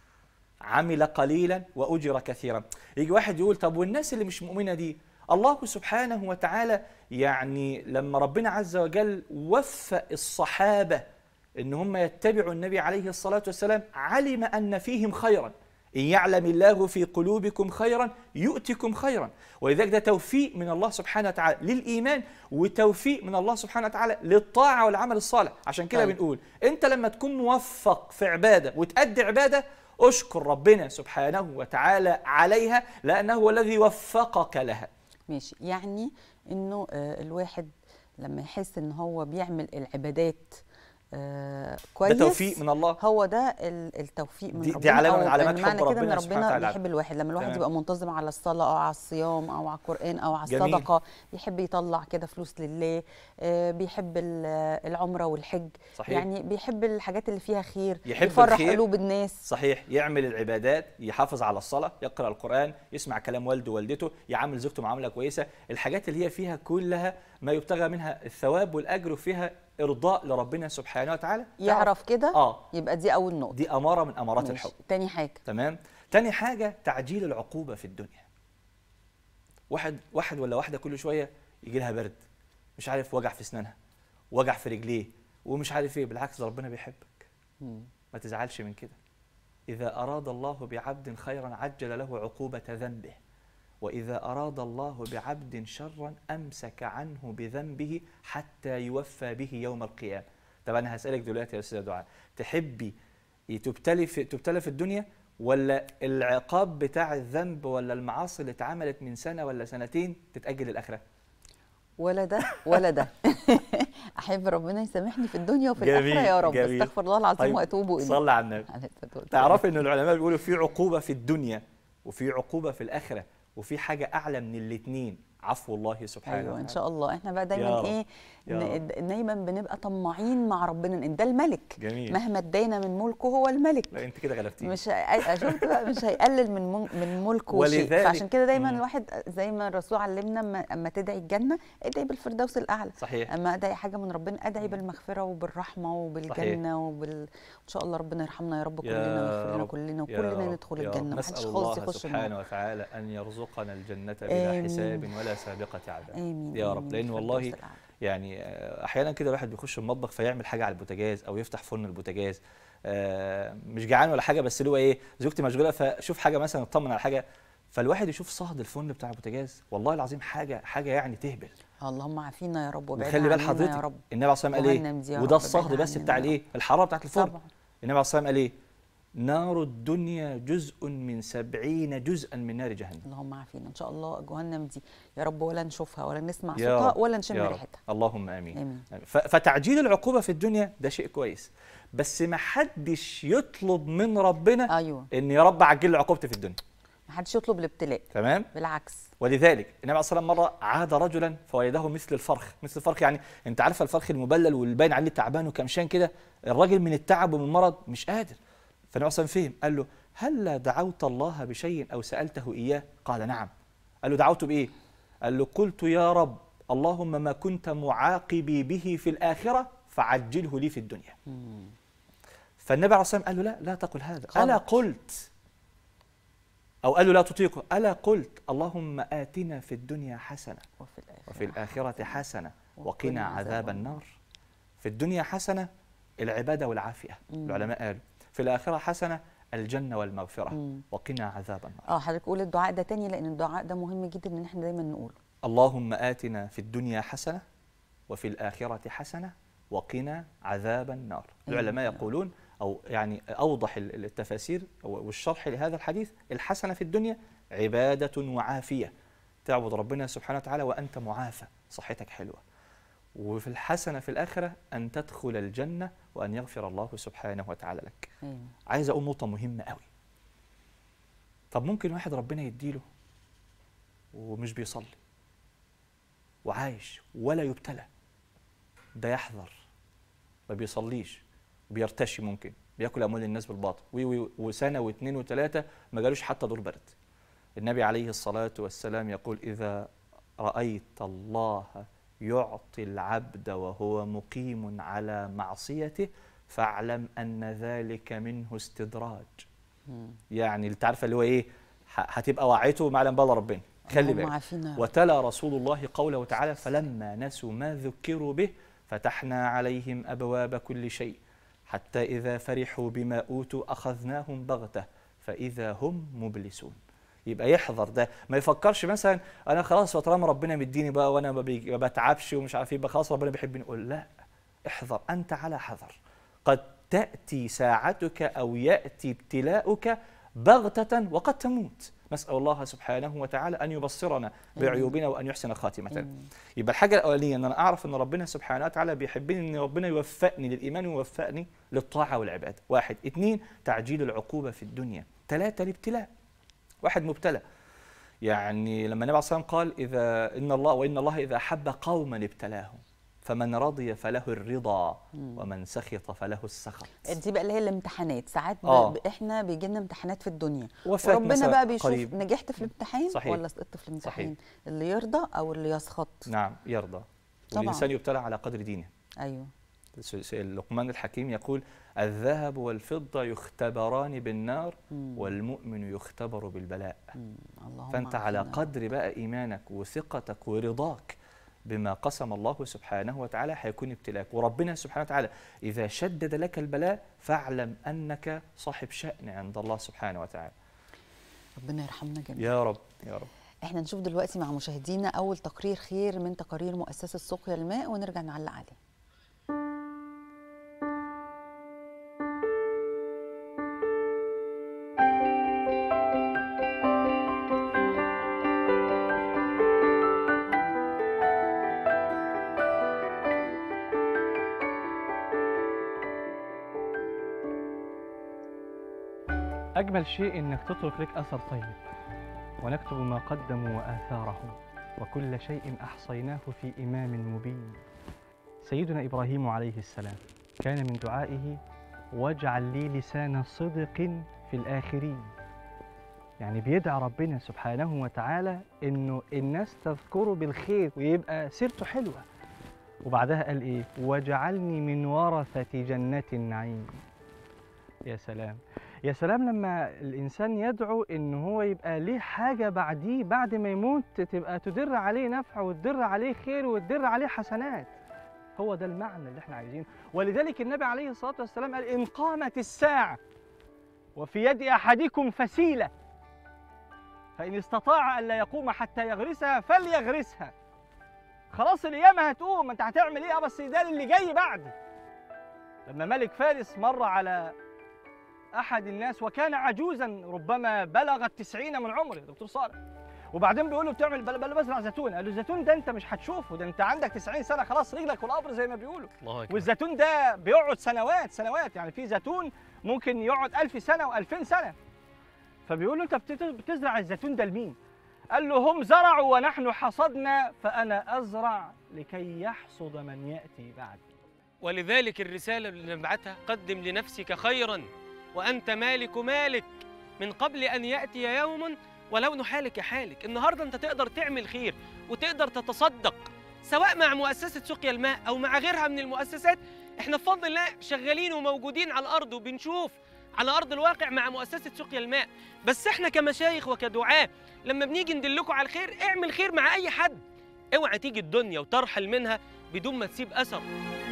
عمل قليلا واجر كثيرا يجي واحد يقول طب والناس اللي مش مؤمنه دي الله سبحانه وتعالى يعني لما ربنا عز وجل وفق الصحابه ان هم يتبعوا النبي عليه الصلاه والسلام علم ان فيهم خيرا ان يعلم الله في قلوبكم خيرا يؤتكم خيرا ولذلك ده توفيق من الله سبحانه وتعالى للايمان وتوفيق من الله سبحانه وتعالى للطاعه والعمل الصالح عشان كده طيب. بنقول انت لما تكون موفق في عباده وتأدي عباده اشكر ربنا سبحانه وتعالى عليها لانه هو الذي وفقك لها ماشي يعني انه آه، الواحد لما يحس ان هو بيعمل العبادات آه، كويس ده توفيق من الله هو ده ال- التوفيق من دي- ربنا دي علامة أو من علامات يعني معنى حب كده ان ربنا سبحانه ربنا وتعالى. بيحب الواحد لما الواحد تمام. يبقى منتظم على الصلاه او على الصيام او على القران او على جميل. الصدقه يحب يطلع كده فلوس لله آه، بيحب ال- العمره والحج صحيح. يعني بيحب الحاجات اللي فيها خير يحب يفرح الخير. قلوب الناس صحيح يعمل العبادات يحافظ على الصلاة يقرأ القرآن يسمع كلام والده ووالدته يعامل زوجته معاملة كويسة الحاجات اللي هي فيها كلها ما يبتغى منها الثواب والأجر وفيها إرضاء لربنا سبحانه وتعالى يعرف كده آه يبقى دي اول نقطه دي أمارة من أمارات ماشي. الحب تاني حاجه تمام تاني حاجة تعجيل العقوبة في الدنيا واحد واحد ولا واحدة كل شوية يجي لها برد مش عارف وجع في اسنانها وجع في رجليه ومش عارف ايه بالعكس ده ربنا بيحبك مم. ما تزعلش من كده إذا أراد الله بعبد خيرا عجل له عقوبة ذنبه وإذا أراد الله بعبد شرا أمسك عنه بذنبه حتى يوفى به يوم القيامة طب أنا هسألك دلوقتي يا أستاذ دعاء تحبي تبتلي في تبتلى في الدنيا ولا العقاب بتاع الذنب ولا المعاصي اللي اتعملت من سنة ولا سنتين تتأجل الآخرة ولا ده ولا ده احب ربنا يسامحني في الدنيا وفي جميل، الاخره يا رب جميل. استغفر الله العظيم طيب، واتوب اليه صلى على النبي عليه الصلاة والسلام. تعرفي ان العلماء بيقولوا في عقوبة في الدنيا وفي عقوبة في الآخرة وفي حاجة أعلى من الاتنين عفو الله سبحانه ايوه ان وتعالى. شاء الله احنا بقى يا دايما رب، ايه يا ن- دايما بنبقى طماعين مع ربنا ان ده الملك جميل. مهما ادينا من ملكه هو الملك لا انت كده غلبتيني مش هي... شفت بقى مش هيقلل من من, من ملكه شيء ولذلك- فعشان كده دايما مم. الواحد زي ما الرسول علمنا اما, أما تدعي الجنه ادعي بالفردوس الاعلى صحيح اما ادعي حاجه من ربنا ادعي بالمغفره وبالرحمه وبالجنه وبال ان شاء الله ربنا يرحمنا يا رب يا كلنا ويغفر لنا رب، كلنا يا وكلنا رب، ندخل يا رب. الجنه محدش نسأل خالص الله يخش النار سبحانه وتعالى أن يرزقنا الجنة بلا آمين. حساب ولا سابقة عذاب امين يا رب آمين. لأن الفردوس والله الأعلى. يعني آه، أحيانا كده الواحد بيخش المطبخ فيعمل حاجة على البوتاجاز أو يفتح فرن البوتاجاز آه، مش جعان ولا حاجة بس اللي هو إيه زوجتي مشغولة فشوف حاجة مثلا اطمن على حاجة فالواحد يشوف صهد الفرن بتاع البوتاجاز والله العظيم حاجة حاجة يعني تهبل اللهم عافينا يا رب وابعد وخلي بال عننا حضرتك يا رب النبي عليه الصلاه والسلام قال جهنم دي يا ايه رب وده ابعد الصهد بس عننا بتاع يا رب. الايه الحراره بتاعت الفرن طبعا النبي عليه الصلاه والسلام قال ايه نار الدنيا جزء من سبعين جزءا من نار جهنم اللهم عافينا ان شاء الله جهنم دي يا رب ولا نشوفها ولا نسمع يا صوتها رب، ولا نشم يا رب. ريحتها اللهم امين امين ف- فتعجيل العقوبه في الدنيا ده شيء كويس بس ما حدش يطلب من ربنا ايوه ان يا رب عجل لي عقوبتي في الدنيا ما حدش يطلب الابتلاء تمام بالعكس ولذلك النبي عليه الصلاه والسلام مره عاد رجلا فوجده مثل الفرخ مثل الفرخ يعني انت عارفه الفرخ المبلل واللي باين عليه تعبان وكمشان كده الراجل من التعب ومن المرض مش قادر فالنبي عليه الصلاه والسلام فهم قال له هل دعوت الله بشيء او سالته اياه قال نعم قال له دعوته بايه قال له قلت يا رب اللهم ما كنت معاقبي به في الاخره فعجله لي في الدنيا فالنبي عليه الصلاه والسلام قال له لا لا تقل هذا الا غلط. قلت او قال له لا تطيقه الا قلت اللهم اتنا في الدنيا حسنه وفي الاخره وفي الآخرة حسنة وقنا وقنا عذاب عذاب النار. النار في الدنيا حسنة العبادة والعافية العلماء قالوا في الآخرة حسنة الجنة والمغفرة مم. وقنا عذاب النار اه حضرتك قول الدعاء ده تاني لان الدعاء ده مهم جدا ان احنا دايما نقوله اللهم آتنا في الدنيا حسنة وفي الآخرة حسنة وقنا عذاب النار العلماء أيوة. يقولون أو يعني أوضح ال- التفاسير والشرح لهذا الحديث الحسنة في الدنيا عبادة وعافية تعبد ربنا سبحانه وتعالى وأنت معافى صحتك حلوة وفي الحسنة في الآخرة أن تدخل الجنة وأن يغفر الله سبحانه وتعالى لك ايوه عايز أقول نقطة مهمة قوي طب ممكن واحد ربنا يديله ومش بيصلي وعايش ولا يبتلى ده يحذر ما بيصليش بيرتشي ممكن بياكل اموال الناس بالباطل وي وي وسنه واثنين وثلاثه ما جالوش حتى دور برد النبي عليه الصلاه والسلام يقول اذا رايت الله يعطي العبد وهو مقيم على معصيته فاعلم ان ذلك منه استدراج يعني انت عارفه اللي هو ايه ه- هتبقى وعيته معلم بالله ربنا خلي اللهم بالك عافينا يا رب. وتلا رسول الله قوله تعالى فلما نسوا ما ذكروا به فتحنا عليهم ابواب كل شيء حتى اذا فرحوا بما اوتوا اخذناهم بغته فاذا هم مبلسون يبقى يحذر ده ما يفكرش مثلا انا خلاص طالما ربنا مديني بقى وانا ما بي- ما بتعبش ومش عارف ايه يبقى خلاص ربنا بيحبني يقول لا احذر انت على حذر قد تاتي ساعتك او ياتي ابتلاؤك بغته وقد تموت نسال الله سبحانه وتعالى ان يبصرنا بعيوبنا وان يحسن خاتمتنا يبقى الحاجه الاولانيه ان انا اعرف ان ربنا سبحانه وتعالى بيحبني ان ربنا يوفقني للايمان ويوفقني للطاعه والعباده واحد اثنين تعجيل العقوبه في الدنيا ثلاثه الابتلاء واحد مبتلى يعني لما النبي عليه الصلاه والسلام قال اذا ان الله وان الله اذا احب قوما ابتلاهم فمن رضي فله الرضا ومن سخط فله السخط دي بقى اللي هي الامتحانات ساعات ب... آه. ب... احنا بيجي لنا امتحانات في الدنيا وفاة وربنا مثلا بقى بيشوف قريب. نجحت في الامتحان صحيح. ولا سقطت في الامتحان صحيح. اللي يرضى او اللي يسخط نعم يرضى طبعاً. والانسان يبتلى على قدر دينه ايوه س- س- لقمان الحكيم يقول الذهب والفضة يختبران بالنار والمؤمن يختبر بالبلاء مم. اللهم فأنت على عافينا. قدر بقى إيمانك وثقتك ورضاك بما قسم الله سبحانه وتعالى هيكون ابتلاك وربنا سبحانه وتعالى إذا شدد لك البلاء فاعلم أنك صاحب شأن عند الله سبحانه وتعالى ربنا يرحمنا جميعا يا رب يا رب احنا نشوف دلوقتي مع مشاهدينا اول تقرير خير من تقارير مؤسسه سقيا الماء ونرجع نعلق عليه أجمل شيء إنك تترك لك أثر طيب ونكتب ما قدموا وآثارهم وكل شيء أحصيناه في إمام مبين سيدنا إبراهيم عليه السلام كان من دعائه واجعل لي لسان صدق في الآخرين يعني بيدعى ربنا سبحانه وتعالى إنه الناس تذكره بالخير ويبقى سيرته حلوة وبعدها قال إيه واجعلني من ورثة جنة النعيم يا سلام يا سلام لما الانسان يدعو ان هو يبقى ليه حاجه بعديه بعد ما يموت تبقى تدر عليه نفع وتدر عليه خير وتدر عليه حسنات هو ده المعنى اللي احنا عايزينه ولذلك النبي عليه الصلاه والسلام قال ان قامت الساعه وفي يد احدكم فسيله فان استطاع الا يقوم حتى يغرسها فليغرسها خلاص القيامه هتقوم انت هتعمل ايه آه بس ده اللي جاي بعد لما ملك فارس مر على احد الناس وكان عجوزا ربما بلغ التسعين من عمره دكتور صالح وبعدين بيقول له بتعمل بل بل بزرع زيتون قال له الزيتون ده انت مش هتشوفه ده انت عندك 90 سنه خلاص رجلك والقبر زي ما بيقولوا الله أكبر والزيتون ده بيقعد سنوات سنوات يعني في زيتون ممكن يقعد ألف سنه و2000 سنه فبيقول له انت بتت- بتزرع الزيتون ده لمين قال له هم زرعوا ونحن حصدنا فانا ازرع لكي يحصد من ياتي بعدي ولذلك الرسالة اللي نبعتها قدم لنفسك خيرا وأنت مالك مالك من قبل أن يأتي يوم ولو نحالك حالك النهاردة أنت تقدر تعمل خير وتقدر تتصدق سواء مع مؤسسة سقيا الماء أو مع غيرها من المؤسسات احنا بفضل الله شغالين وموجودين على الأرض وبنشوف على أرض الواقع مع مؤسسة سقيا الماء بس احنا كمشايخ وكدعاة لما بنيجي ندلكم على الخير اعمل خير مع أي حد اوعى تيجي الدنيا وترحل منها بدون ما تسيب أثر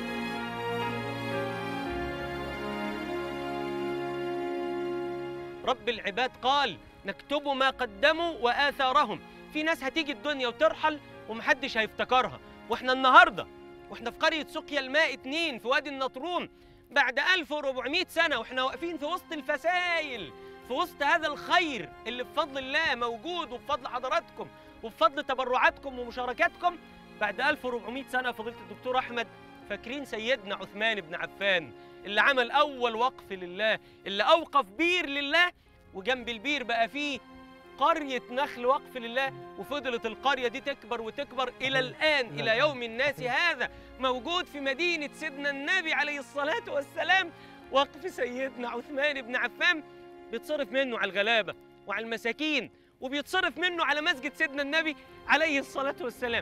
رب العباد قال نكتب ما قدموا وآثارهم في ناس هتيجي الدنيا وترحل ومحدش هيفتكرها واحنا النهارده واحنا في قرية سقيا الماء اتنين في وادي النطرون بعد 1400 سنة واحنا واقفين في وسط الفسايل في وسط هذا الخير اللي بفضل الله موجود وبفضل حضراتكم وبفضل تبرعاتكم ومشاركاتكم بعد 1400 سنة فضيلة الدكتور أحمد فاكرين سيدنا عثمان بن عفان اللي عمل أول وقف لله اللي أوقف بير لله وجنب البير بقى فيه قرية نخل وقف لله وفضلت القرية دي تكبر وتكبر إلى الآن إلى يوم الناس هذا موجود في مدينة سيدنا النبي عليه الصلاة والسلام وقف سيدنا عثمان بن عفان بيتصرف منه على الغلابة وعلى المساكين وبيتصرف منه على مسجد سيدنا النبي عليه الصلاة والسلام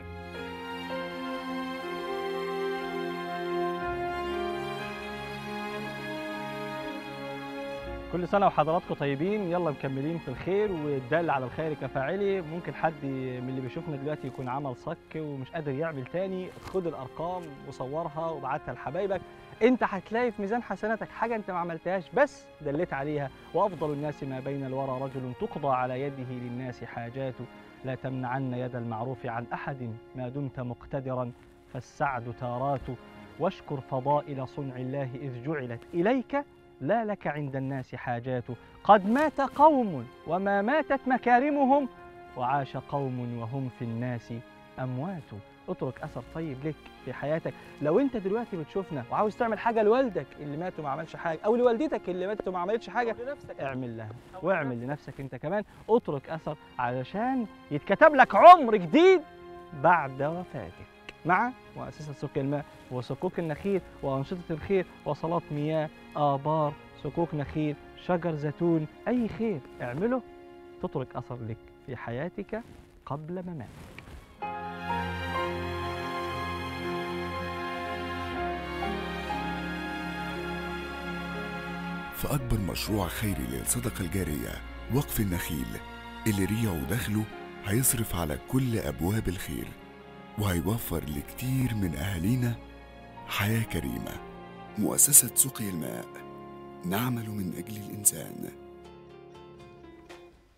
كل سنة وحضراتكم طيبين يلا مكملين في الخير والدال على الخير كفاعله ممكن حد من اللي بيشوفنا دلوقتي يكون عمل صك ومش قادر يعمل تاني خد الأرقام وصورها وبعتها لحبايبك انت هتلاقي في ميزان حسناتك حاجة انت ما عملتهاش بس دليت عليها وأفضل الناس ما بين الورى رجل تقضى على يده للناس حاجاته لا تمنعن يد المعروف عن أحد ما دمت مقتدرا فالسعد تارات واشكر فضائل صنع الله إذ جعلت إليك لا لك عند الناس حاجات قد مات قوم وما ماتت مكارمهم وعاش قوم وهم في الناس أموات اترك أثر طيب لك في حياتك لو أنت دلوقتي بتشوفنا وعاوز تعمل حاجة لوالدك اللي مات وما عملش حاجة أو لوالدتك اللي ماتت وما عملتش حاجة اعمل لها واعمل لنفسك أنت كمان اترك أثر علشان يتكتب لك عمر جديد بعد وفاتك مع مؤسسة سقيا الماء وصكوك النخيل وأنشطة الخير وصلاة مياه آبار صكوك نخيل شجر زيتون أي خير اعمله تترك أثر لك في حياتك قبل مماتك فأكبر مشروع خيري للصدقة الجارية وقف النخيل اللي ريعه ودخله هيصرف على كل أبواب الخير وهيوفر لكتير من أهالينا حياة كريمة مؤسسة سقي الماء نعمل من أجل الإنسان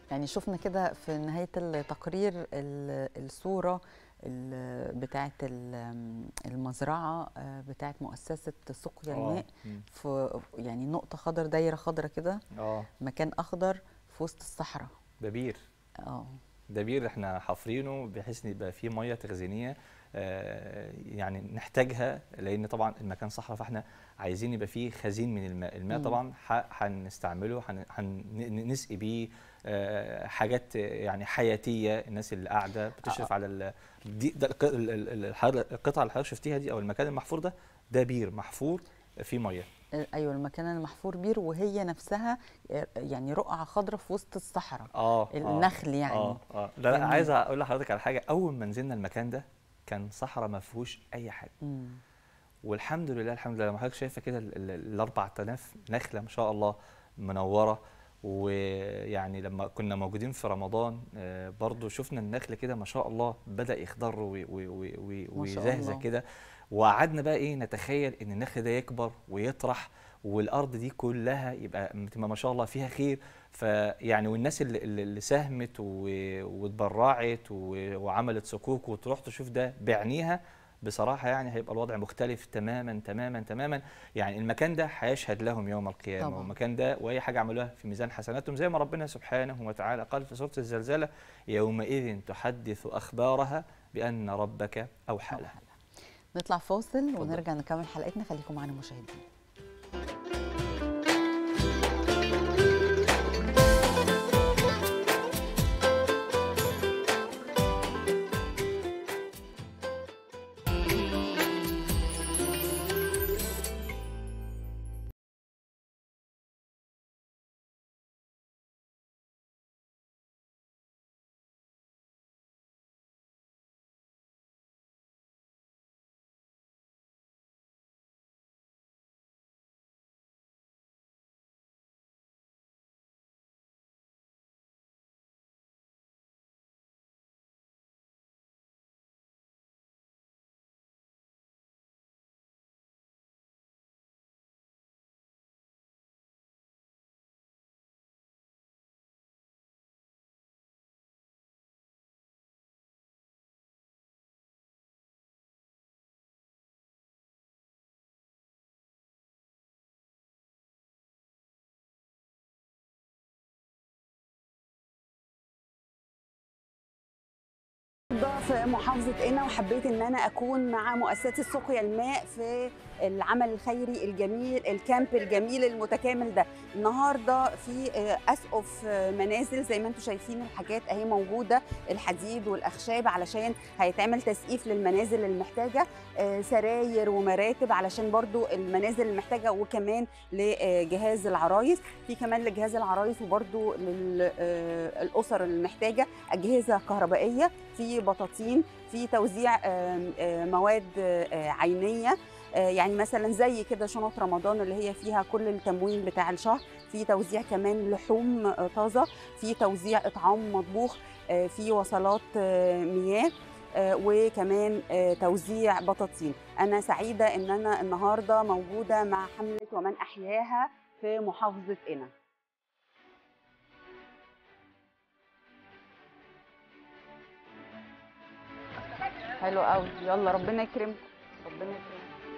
يعني شفنا كده في نهاية التقرير ال- الصورة ال- بتاعة ال- المزرعة آه، بتاعة مؤسسة سقيا آه، الماء مم. في يعني نقطة خضر دايرة خضرة كده اه مكان أخضر في وسط الصحراء ده بير اه ده بير احنا حافرينه بحيث ان يبقى فيه ميه تخزينيه آه، يعني نحتاجها لان طبعا المكان صحراء فاحنا عايزين يبقى فيه خزين من الماء الماء مم. طبعا ح- هنستعمله هن- هنسقي بيه آه، حاجات يعني حياتيه الناس اللي قاعده بتشرف على ال- دي ده الق- ال- ال- ال- الحر- القطعه اللي حضرتك شفتيها دي او المكان المحفور ده ده بير محفور فيه ميه آه، ايوه المكان المحفور بير وهي نفسها آه، يعني رقعة خضراء في وسط الصحراء اه النخل يعني اه اه لا لا جميل. عايز اقول لحضرتك على حاجه اول ما نزلنا المكان ده كان صحراء ما فيهوش اي حاجه مم. والحمد لله الحمد لله لما حضرتك شايفه كده ال- ال- ال 4000 نخله ما شاء الله منوره ويعني لما كنا موجودين في رمضان آه، برضو شفنا النخل كده ما شاء الله بدا يخضر وي- وي- وي- وي- ما شاء ويزهزه الله. كده وقعدنا بقى ايه نتخيل ان النخل ده يكبر ويطرح والارض دي كلها يبقى تبقى ما شاء الله فيها خير فيعني والناس اللي, اللي اللي ساهمت و- واتبرعت و- وعملت صكوك وتروح تشوف ده بعينيها بصراحة يعني هيبقى الوضع مختلف تماما تماما تماما يعني المكان ده هيشهد لهم يوم القيامة طبعاً. والمكان ده وأي حاجة عملوها في ميزان حسناتهم زي ما ربنا سبحانه وتعالى قال في سورة الزلزلة يومئذ تحدث أخبارها بأن ربك أوحى لها نطلع فاصل ونرجع نكمل حلقتنا خليكم معانا مشاهدين النهارده في محافظة قنا وحبيت ان انا اكون مع مؤسسة سقيا الماء في العمل الخيري الجميل الكامب الجميل المتكامل ده النهارده في آه، اسقف آه، منازل زي ما انتم شايفين الحاجات اهي موجوده الحديد والاخشاب علشان هيتعمل تسقيف للمنازل المحتاجه آه، سراير ومراتب علشان برضو المنازل المحتاجه وكمان لجهاز العرايس في كمان لجهاز العرايس وبرضو للاسر المحتاجه اجهزه كهربائيه في بطاطين في توزيع آم، آه، مواد آه، عينيه آه، يعني مثلا زي كده شنط رمضان اللي هي فيها كل التموين بتاع الشهر في توزيع كمان لحوم آه، طازه في توزيع اطعام مطبوخ آه، في وصلات آه، مياه آه، وكمان آه، توزيع بطاطين انا سعيده ان انا النهارده موجوده مع حمله ومن احياها في محافظه قنا حلو قوي يلا ربنا يكرمكم ربنا يكرمكم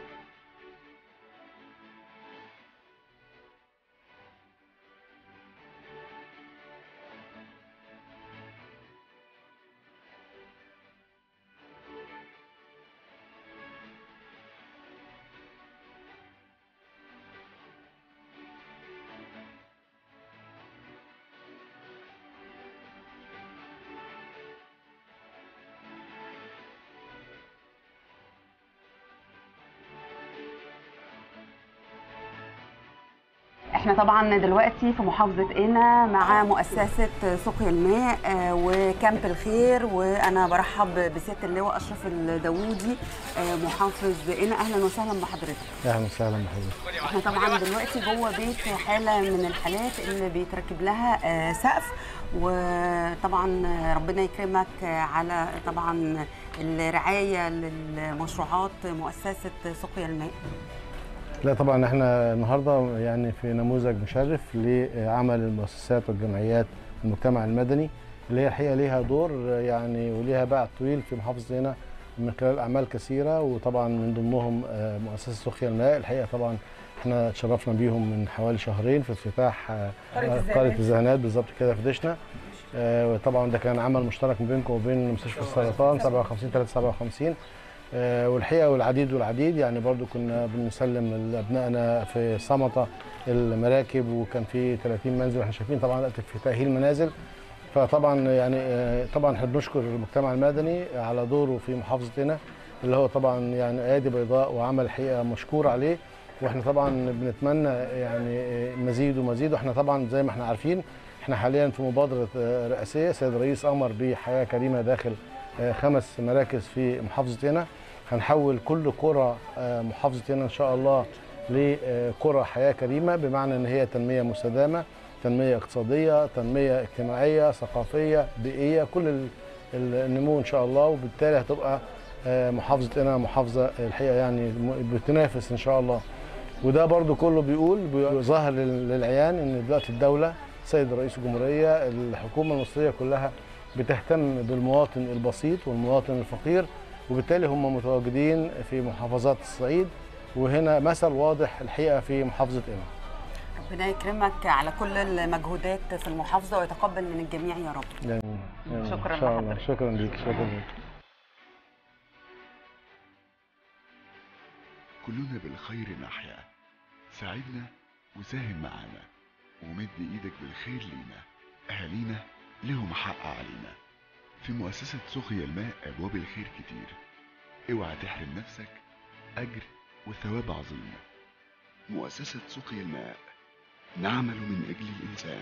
احنا طبعا دلوقتي في محافظة قنا مع مؤسسة سقيا الماء آه، وكامب الخير وانا برحب بسيادة اللواء اشرف الداوودي آه، محافظ قنا اهلا وسهلا بحضرتك اهلا وسهلا بحضرتك احنا طبعا دلوقتي جوه بيت حالة من الحالات اللي بيتركب لها آه، سقف وطبعا ربنا يكرمك على طبعا الرعاية للمشروعات مؤسسة سقيا الماء لا طبعا احنا النهارده يعني في نموذج مشرف لعمل المؤسسات والجمعيات المجتمع المدني اللي هي الحقيقه ليها دور يعني وليها باع طويل في محافظه هنا من خلال اعمال كثيره وطبعا من ضمنهم آه، مؤسسه سخيا الماء الحقيقه طبعا احنا اتشرفنا بيهم من حوالي شهرين في افتتاح آه، قرية آه، الزهرات. قريه الزهنات بالظبط كده في دشنا آه، وطبعا ده كان عمل مشترك ما بينكم وبين مستشفى السرطان 57 357 آه، والحقيقه والعديد والعديد يعني برضو كنا بنسلم لابنائنا في صمته المراكب وكان في 30 منزل احنا شايفين طبعا دلوقتي في تاهيل منازل فطبعا يعني آه، طبعا احنا بنشكر المجتمع المدني على دوره في محافظتنا اللي هو طبعا يعني ايادي بيضاء وعمل حقيقه مشكور عليه واحنا طبعا بنتمنى يعني آه، مزيد ومزيد واحنا طبعا زي ما احنا عارفين احنا حاليا في مبادره آه، رئاسيه السيد الرئيس امر بحياه كريمه داخل آه، خمس مراكز في محافظه هنا هنحول كل قرى آه، محافظه هنا ان شاء الله لقرى حياه كريمه بمعنى ان هي تنميه مستدامه تنميه اقتصاديه تنميه اجتماعيه ثقافيه بيئيه كل ال- ال- النمو ان شاء الله وبالتالي هتبقى آه، محافظه هنا محافظه الحقيقه يعني م- بتنافس ان شاء الله وده برضو كله بيقول بي- ظاهر لل- للعيان ان دلوقتي الدوله سيد رئيس الجمهوريه الحكومه المصريه كلها بتهتم بالمواطن البسيط والمواطن الفقير وبالتالي هم متواجدين في محافظات الصعيد وهنا مثل واضح الحقيقه في محافظه قنا ربنا يكرمك على كل المجهودات في المحافظه ويتقبل من الجميع يا رب يعني يعني شكراً إن شاء الله. لحضرتك. شكرا ليك شكرا ليك كلنا بالخير نحيا ساعدنا وساهم معانا ومد ايدك بالخير لينا اهالينا لهم حق علينا في مؤسسة سقيا الماء ابواب الخير كتير اوعى تحرم نفسك اجر وثواب عظيم مؤسسة سقيا الماء نعمل من اجل الانسان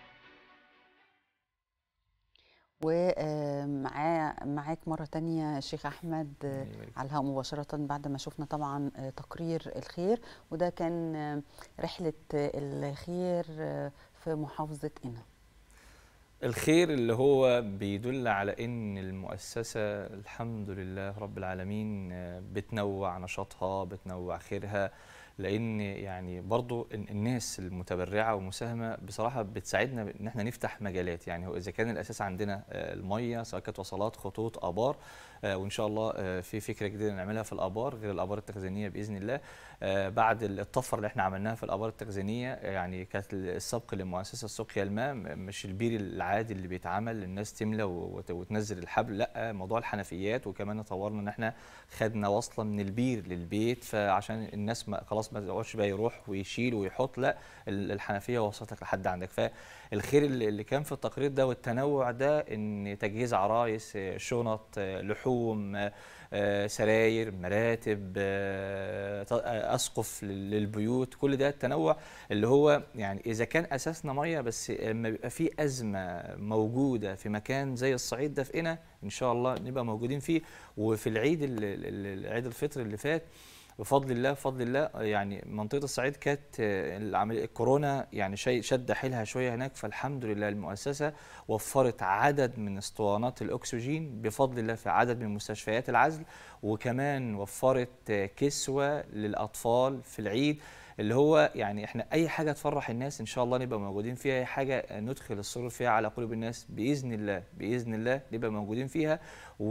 ومعاه معاك مرة تانية الشيخ أحمد آه، على الهواء مباشرة بعد ما شفنا طبعا آه، تقرير الخير وده كان آه، رحلة آه، الخير آه، في محافظة قنا الخير اللي هو بيدل على ان المؤسسه الحمد لله رب العالمين آه، بتنوع نشاطها بتنوع خيرها لان يعني برضو ال- الناس المتبرعه والمساهمه بصراحه بتساعدنا ان احنا نفتح مجالات يعني هو اذا كان الاساس عندنا آه، الميه سواء كانت وصلات خطوط ابار آه، وان شاء الله آه، في فكره جديده نعملها في الابار غير الابار التخزينيه باذن الله آه، بعد الطفره اللي احنا عملناها في الابار التخزينيه آه، يعني كانت السبق لمؤسسه سقيا الماء م- مش البير العادي اللي بيتعمل الناس تملى وت- وتنزل الحبل لا موضوع الحنفيات وكمان طورنا ان احنا خدنا وصله من البير للبيت فعشان الناس ما خلاص ما يقعدش بقى يروح ويشيل ويحط لا ال- الحنفيه وصلتك لحد عندك فالخير اللي اللي كان في التقرير ده والتنوع ده ان تجهيز عرايس آه، شنط آه، لحوم آه، آه، سراير مراتب آه، ط- آه، اسقف لل- للبيوت كل ده التنوع اللي هو يعني اذا كان اساسنا ميه بس لما بيبقى في ازمه موجوده في مكان زي الصعيد ده في قنا ان شاء الله نبقى موجودين فيه وفي العيد ال- ال- العيد الفطر اللي فات بفضل الله بفضل الله يعني منطقه الصعيد كانت آه، العمليه الكورونا يعني شيء شد حيلها شويه هناك فالحمد لله المؤسسه وفرت عدد من اسطوانات الاكسجين بفضل الله في عدد من مستشفيات العزل وكمان وفرت آه، كسوه للاطفال في العيد اللي هو يعني احنا اي حاجه تفرح الناس ان شاء الله نبقى موجودين فيها اي حاجه ندخل السرور فيها على قلوب الناس باذن الله باذن الله نبقى موجودين فيها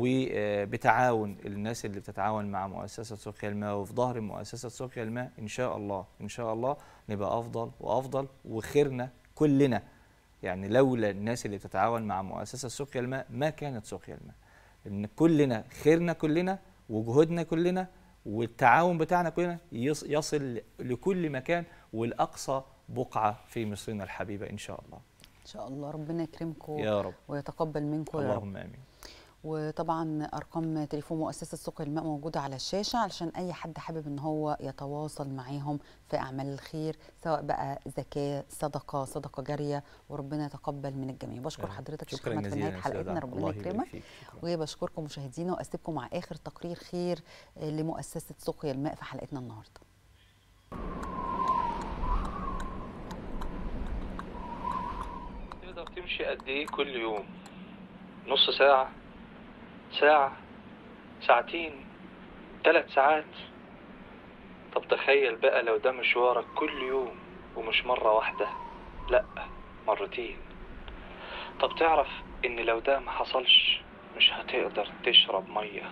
وبتعاون الناس اللي بتتعاون مع مؤسسه سقيا الماء وفي ظهر مؤسسه سقيا الماء ان شاء الله ان شاء الله نبقى افضل وافضل وخيرنا كلنا يعني لولا الناس اللي بتتعاون مع مؤسسه سقيا الماء ما كانت سقيا الماء ان كلنا خيرنا كلنا وجهودنا كلنا والتعاون بتاعنا كلنا يص- يصل لكل مكان والاقصى بقعه في مصرنا الحبيبه ان شاء الله إن شاء الله ربنا يكرمكم يا رب ويتقبل منكم يا رب اللهم امين وطبعا ارقام تليفون مؤسسه سوق الماء موجوده على الشاشه علشان اي حد حابب ان هو يتواصل معاهم في اعمال الخير سواء بقى زكاه صدقه صدقه جاريه وربنا يتقبل من الجميع بشكر آه، حضرتك شكراً شكرا في جزيلاً نهايه يا حلقتنا سيدة. ربنا الله يبارك يكرمك فيك. وبشكركم مشاهدينا واسيبكم مع اخر تقرير خير آه، لمؤسسه سقيا الماء في حلقتنا النهارده تقدر تمشي قد ايه كل يوم نص ساعة ساعة ساعتين ثلاث ساعات طب تخيل بقى لو ده مشوارك كل يوم ومش مرة واحدة لأ مرتين طب تعرف ان لو ده ما حصلش مش هتقدر تشرب ميه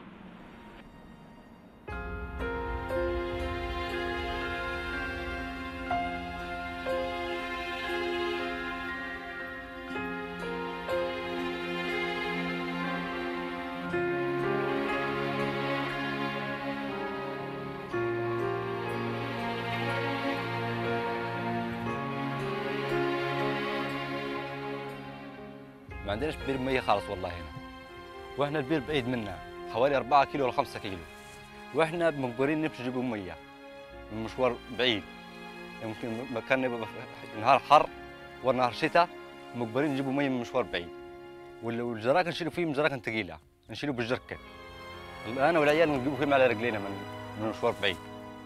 ما عندناش بير مية خالص والله هنا واحنا البير بعيد منا حوالي 4 كيلو ولا 5 كيلو واحنا مجبرين نمشي نجيب مية من مشوار بعيد يمكن مكان يبقى في نهار حر ونهار شتاء مجبرين نجيبوا مية من مشوار بعيد وال- والجراكن نشيلوا فيه من جراكن ثقيلة نشيلوا بالجركن انا والعيال نجيبوا فيهم على رجلينا من من مشوار بعيد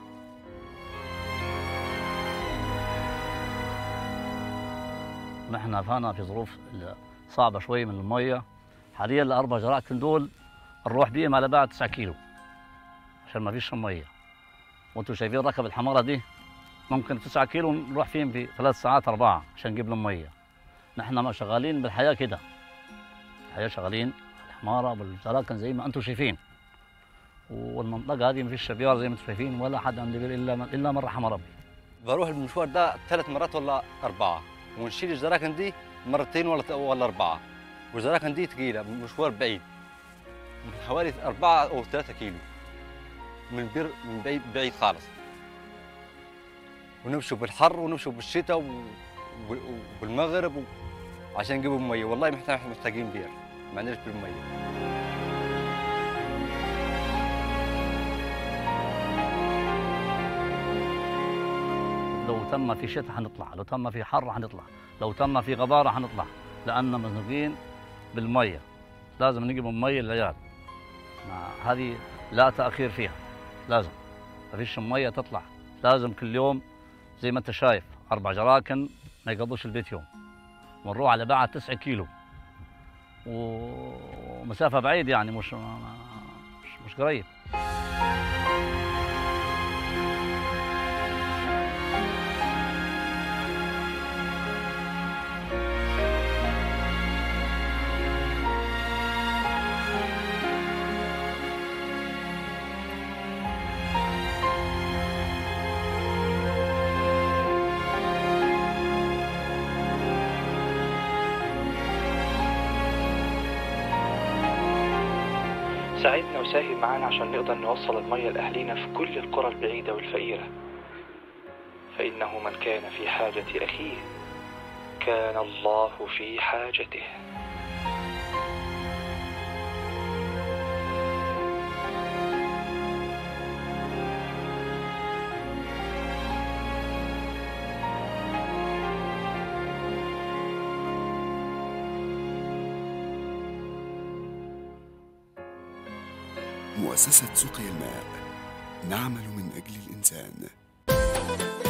نحن فانا في ظروف صعبة شوي من المية حاليا الأربع جراكن دول نروح بيهم على بعد 9 كيلو عشان ما فيش مية وانتم شايفين ركب الحمارة دي ممكن 9 كيلو نروح فيهم في ثلاث ساعات أربعة عشان نجيب لهم مية نحن ما شغالين بالحياة كده الحياة شغالين الحمارة والجراكن زي ما انتم شايفين والمنطقة هذه ما فيش شبيار زي ما انتم شايفين ولا حد عنده بير إلا إلا من رحم ربي بروح المشوار ده ثلاث مرات ولا أربعة ونشيل الجراكن دي مرتين ولا ولا أربعة والجراكن دي ثقيلة مشوار بعيد من حوالي أربعة أو ثلاثة كيلو من بير من بعيد بعيد خالص ونمشوا بالحر ونمشوا بالشتاء و- و- وبالمغرب و... عشان نجيبوا مية والله محتاج محتاجين بير ما عندناش بير مية لو تم في شتاء حنطلع لو تم في حر حنطلع لو تم في غبارة حنطلع لأننا مزنوقين بالمية لازم نجيب مية للعيال ما- هذه لا تأخير فيها لازم ما فيش مية تطلع لازم كل يوم زي ما أنت شايف أربع جراكن ما يقضوش البيت يوم ونروح على بعد تسعة كيلو ومسافة بعيد يعني مش مش, مش قريب ساعدنا وساهم معانا عشان نقدر نوصل المية لأهلينا في كل القرى البعيدة والفقيرة فإنه من كان في حاجة أخيه كان الله في حاجته مؤسسة سقي الماء نعمل من أجل الإنسان